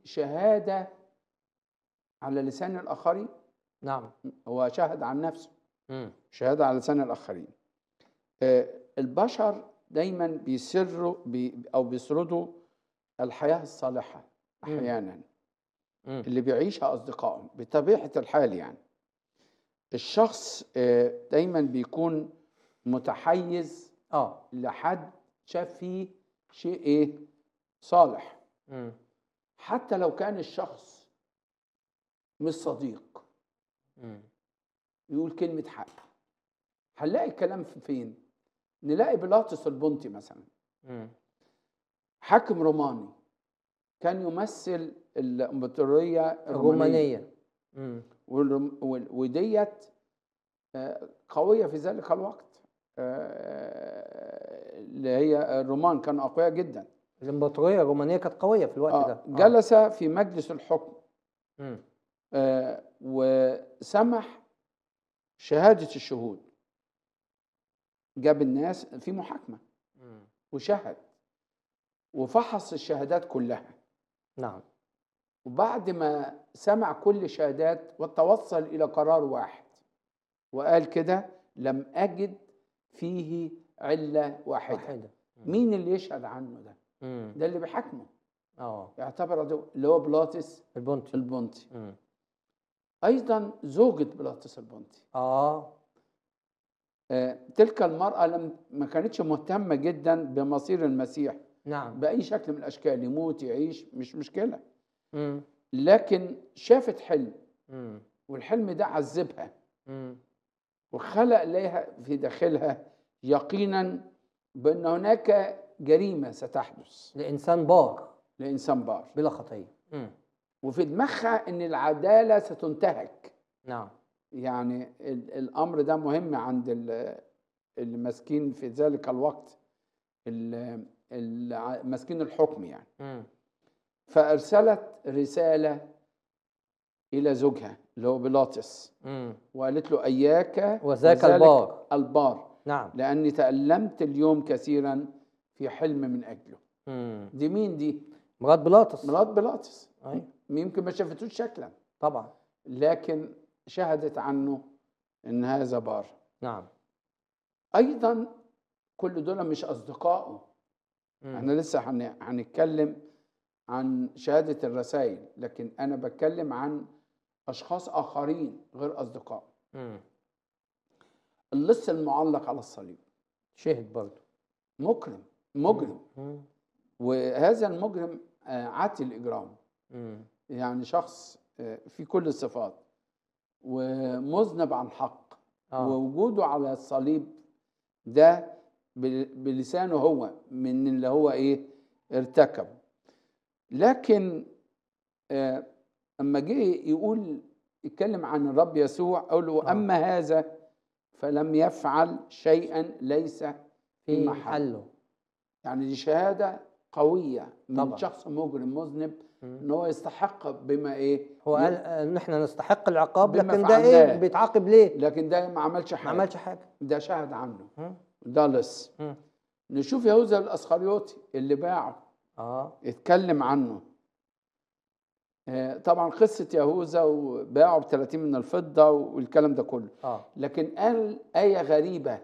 شهاده على لسان الاخرين نعم هو شهد عن نفسه مم. شهاده على لسان الاخرين آه، البشر دايما بيسروا بي او بيسردوا الحياه الصالحه مم. احيانا مم. اللي بيعيشها اصدقائهم بطبيعه الحال يعني الشخص آه، دايما بيكون متحيز اه لحد شاف فيه شيء ايه صالح مم. حتى لو كان الشخص مش صديق مم. يقول كلمة حق هنلاقي الكلام في فين نلاقي بيلاطس البنطي مثلا مم. حاكم روماني كان يمثل الامبراطورية الرومانية الرومانية مم. والرم- وال- وديت آه، قوية في ذلك الوقت آه، اللي هي الرومان كانوا أقوياء جدا الامبراطورية الرومانية كانت قوية في الوقت آه، ده آه. جلس في مجلس الحكم مم. آه، وسمح شهادة الشهود جاب الناس في محاكمة مم. وشهد وفحص الشهادات كلها نعم وبعد ما سمع كل الشهادات وتوصل إلى قرار واحد وقال كده لم أجد فيه علة واحدة واحدة مين اللي يشهد عنه ده مم. ده اللي بيحاكمه اه يعتبر ده اللي هو بيلاطس البنطي البنطي مم. أيضا زوجة بيلاطس البنطي اه آه، تلك المرأة لم ما كانتش مهتمة جدا بمصير المسيح نعم بأي شكل من الأشكال يموت يعيش مش مشكلة مم. لكن شافت حلم مم. والحلم ده عذبها مم. وخلق لها في داخلها يقينا بأن هناك جريمة ستحدث لإنسان بار لإنسان بار بلا خطية مم. وفي دماغها أن العدالة ستنتهك نعم يعني ال- الأمر ده مهم عند ال- اللي ماسكين في ذلك الوقت ال- الع- ماسكين الحكم يعني مم. فأرسلت رسالة إلى زوجها اللي هو بيلاطس مم. وقالت له إياك وذاك البار البار نعم لأني تألمت اليوم كثيرا في حلم من أجله مم. دي مين دي؟ مرات بيلاطس مرات بيلاطس أي يمكن ما شافتوش شكلا طبعا لكن شهدت عنه إن هذا بار نعم أيضا كل دول مش أصدقائه مم. احنا لسه هن- هنتكلم عن شهادة الرسائل لكن أنا بتكلم عن أشخاص آخرين غير أصدقاء مم. اللص المعلق على الصليب شهد برضه مجرم مجرم مم. وهذا المجرم آه، عاتي الإجرام مم. يعني شخص آه، في كل الصفات ومذنب عن حق آه. ووجوده على الصليب ده بل- بلسانه هو من اللي هو ايه ارتكبه لكن آه، اما جه يقول يتكلم عن الرب يسوع قال له آه. اما هذا فلم يفعل شيئا ليس في في محل محله يعني دي شهاده قويه من طبعا. شخص مجرم مذنب مم. ان هو يستحق بما ايه هو قال ان احنا نستحق العقاب بما لكن ده ايه فعلناه. بيتعاقب ليه؟ لكن ده ما عملش ما حاجه عملش حاجه ده شهد عنه مم. ده لص مم. نشوف يهوذا الاسخريوطي اللي باعه اه اتكلم عنه آه، طبعا قصه يهوذا وباعه ب 30 من الفضه والكلام ده كله اه لكن قال ايه غريبه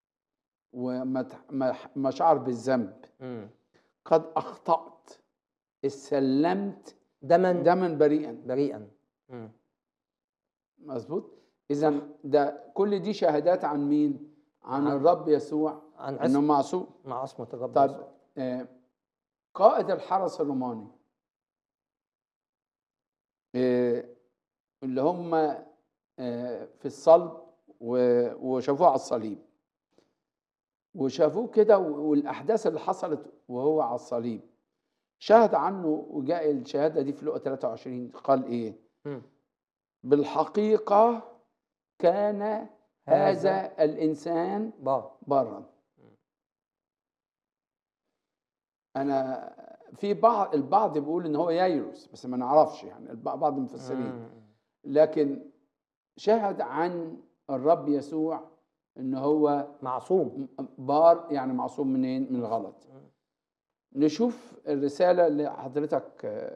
ومشعر بالذنب مم. قد اخطات استسلمت دما دما بريئا بريئا مم. مظبوط اذا ده كل دي شهادات عن مين عن عن- الرب يسوع عن انه عصمة معصوم مع عصمة الرب طيب يسوع. آه، قائد الحرس الروماني آه، اللي هم آه، في الصلب و- وشافوه على الصليب وشافوه كده و- والاحداث اللي حصلت وهو على الصليب شهد عنه وجاء الشهاده دي في لقا 23 قال ايه مم. بالحقيقه كان هذا هذا الانسان بار برا انا في بعض البعض بيقول ان هو يايروس بس ما نعرفش يعني الب- بعض المفسرين مم. لكن شهد عن الرب يسوع ان هو معصوم بار يعني معصوم منين من الغلط نشوف الرساله اللي حضرتك